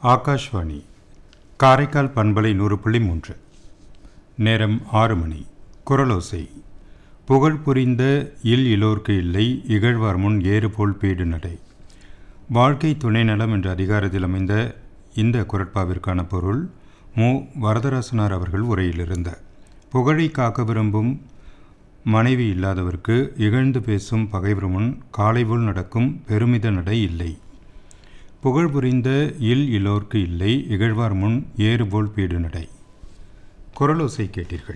ஆகாஷ்வாணி காரைக்கால் பண்பலை நூறு புள்ளி மூன்று நேரம் ஆறு மணி குரலோசை புகழ் புரிந்த இல் இலோர்க்கு இல்லை இகழ்வார் முன் ஏறு போல் பீடு நடை வாழ்க்கை துணை நலம் என்ற அதிகாரத்தில் அமைந்த இந்த குரட்பாவிற்கான பொருள் மு வரதராசனார் அவர்கள் உரையிலிருந்த புகழை காக்க விரும்பும் மனைவி இல்லாதவர்க்கு இகழ்ந்து பேசும் பகைவர் முன் காலை போல் நடக்கும் பெருமித நடை இல்லை புகழ் புரிந்த இல் இலோர்க்கு இல்லை இகழ்வார் முன் ஏறு போல் பீடு நடை குரலோசை கேட்டீர்கள்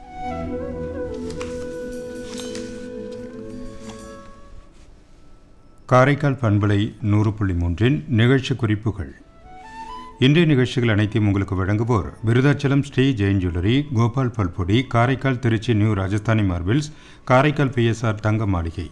காரைக்கால் பண்பலை நூறு புள்ளி மூன்றின் நிகழ்ச்சி குறிப்புகள் இன்றைய நிகழ்ச்சிகள் அனைத்தையும் உங்களுக்கு வழங்குவோர் விருதாச்சலம் ஸ்ரீ ஜெயின் ஜுவல்லரி கோபால் பல்பொடி Karaikal Trichy new Rajasthani marbles Karaikal BSR தங்க மாளிகை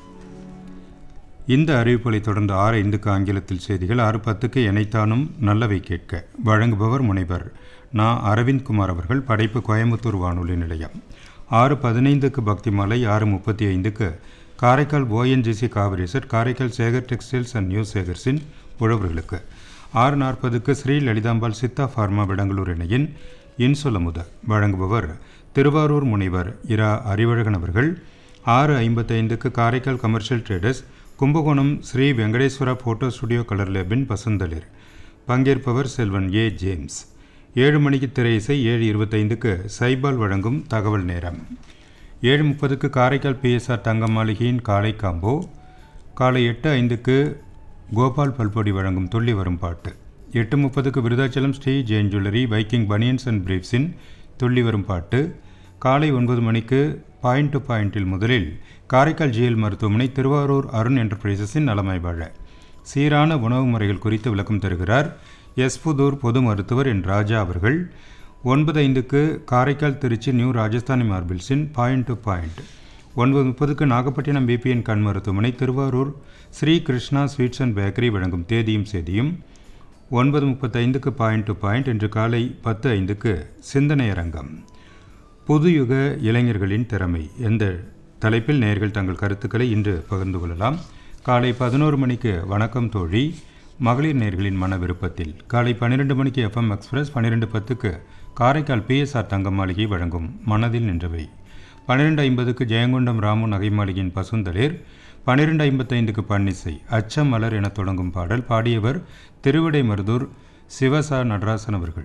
இந்த அறிவிப்புகளை தொடர்ந்து ஆறு ஐந்துக்கு ஆங்கிலத்தில் செய்திகள் ஆறு பத்துக்கு இணைத்தானும் நல்லவை கேட்க வழங்குபவர் முனைவர் நா அரவிந்த் குமார் அவர்கள் படைப்பு கோயம்புத்தூர் வானொலி நிலையம் ஆறு பதினைந்துக்கு பக்தி மாலை ஆறு முப்பத்தி ஐந்துக்கு காரைக்கால் ஓஎன்ஜிசி காவிரிசட் Karaikal Sekar textiles and new சேகர்ஸின் உழவர்களுக்கு ஆறு நாற்பதுக்கு ஸ்ரீ லலிதாம்பாள் சித்தா ஃபார்மா விடங்களூர் இணையின் இன்சொலமுத வழங்குபவர் திருவாரூர் முனைவர் இரா அறிவழகன் அவர்கள் ஆறு ஐம்பத்தைந்துக்கு Karaikal commercial traders Kumbakonam Sri Venkateswara photo studio colour லேபின் பசந்தளிர் பங்கேற்பவர் செல்வன் ஏ ஜேம்ஸ் ஏழு மணிக்கு திரை இசை ஏழு இருபத்தைந்துக்கு சைபால் வழங்கும் தகவல் நேரம் ஏழு முப்பதுக்கு காரைக்கால் பிஎஸ்ஆர் தங்க மாளிகையின் காலை காம்போ காலை எட்டு ஐந்துக்கு கோபால் பல்பொடி வழங்கும் துள்ளி வரும் பாட்டு எட்டு முப்பதுக்கு Virudhachalam Sri Jain jewellery Viking banians and பிரீஃப்ஸின் துள்ளி வரும் பாட்டு காலை ஒன்பது மணிக்கு பாயிண்ட் டு பாயிண்டில் முதலில் காரைக்கால் ஜிஎல் மருத்துவமனை திருவாரூர் அருண் என்டர்பிரைசஸின் நலமாய் வாழ சீரான உணவு முறைகள் குறித்து விளக்கம் தருகிறார் எஸ்புதூர் பொது மருத்துவர் என் ராஜா அவர்கள் ஒன்பது ஐந்துக்கு காரைக்கால் திருச்சி நியூ ராஜஸ்தானி மார்பிள்ஸின் பாயிண்ட் டு பாயிண்ட் ஒன்பது முப்பதுக்கு நாகப்பட்டினம் பிபிஎன் கண் மருத்துவமனை Thiruvarur Sri Krishna sweets and bakery வழங்கும் தேதியும் செய்தியும் ஒன்பது முப்பத்தைந்துக்கு பாயிண்ட் டு பாயிண்ட் இன்று காலை பத்து ஐந்துக்கு சிந்தனை அரங்கம் புதுயுக இளைஞர்களின் திறமை எந்த தலைப்பில் நேர்கள் தங்கள் கருத்துக்களை இன்று பகிர்ந்து கொள்ளலாம் காலை பதினோரு மணிக்கு வணக்கம் தோழி மகளிர் நேர்களின் மன விருப்பத்தில் காலை பன்னிரெண்டு மணிக்கு எஃப்எம் எக்ஸ்பிரஸ் பன்னிரெண்டு பத்துக்கு காரைக்கால் பிஎஸ்ஆர் தங்க மாளிகை வழங்கும் மனதில் நின்றவை பன்னிரெண்டு ஐம்பதுக்கு ஜெயங்கொண்டம் ராமு நகை மாளிகையின் பசுந்தளிர் பன்னிரெண்டு ஐம்பத்தைந்துக்கு பன்னிசை அச்சம் மலர் என தொடங்கும் பாடல் பாடியவர் திருவிடை மருதூர் சிவசா நடராசன் அவர்கள்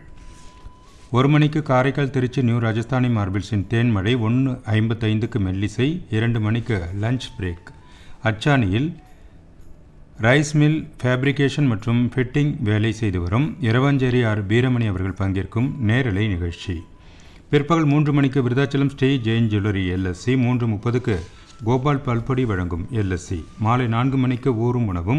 ஒரு மணிக்கு காரைக்கால் திருச்சி நியூ ராஜஸ்தானி மார்பிள்ஸின் தேன்மழை ஒன்று ஐம்பத்தைந்துக்கு மெல்லிசை இரண்டு மணிக்கு லஞ்ச் பிரேக் அச்சாணியில் ரைஸ் மில் ஃபேப்ரிகேஷன் மற்றும் ஃபிட்டிங் வேலை செய்து வரும் இரவஞ்சேரி ஆர் வீரமணி அவர்கள் பங்கேற்கும் நேரலை நிகழ்ச்சி பிற்பகல் மூன்று மணிக்கு விருதாச்சலம் ஸ்ரீ ஜெயின் ஜுவல்லரி எல்எஸ்சி மூன்று முப்பதுக்கு கோபால் பல்பொடி வழங்கும் எல்எஸ்சி மாலை நான்கு மணிக்கு ஊரும் உணவும்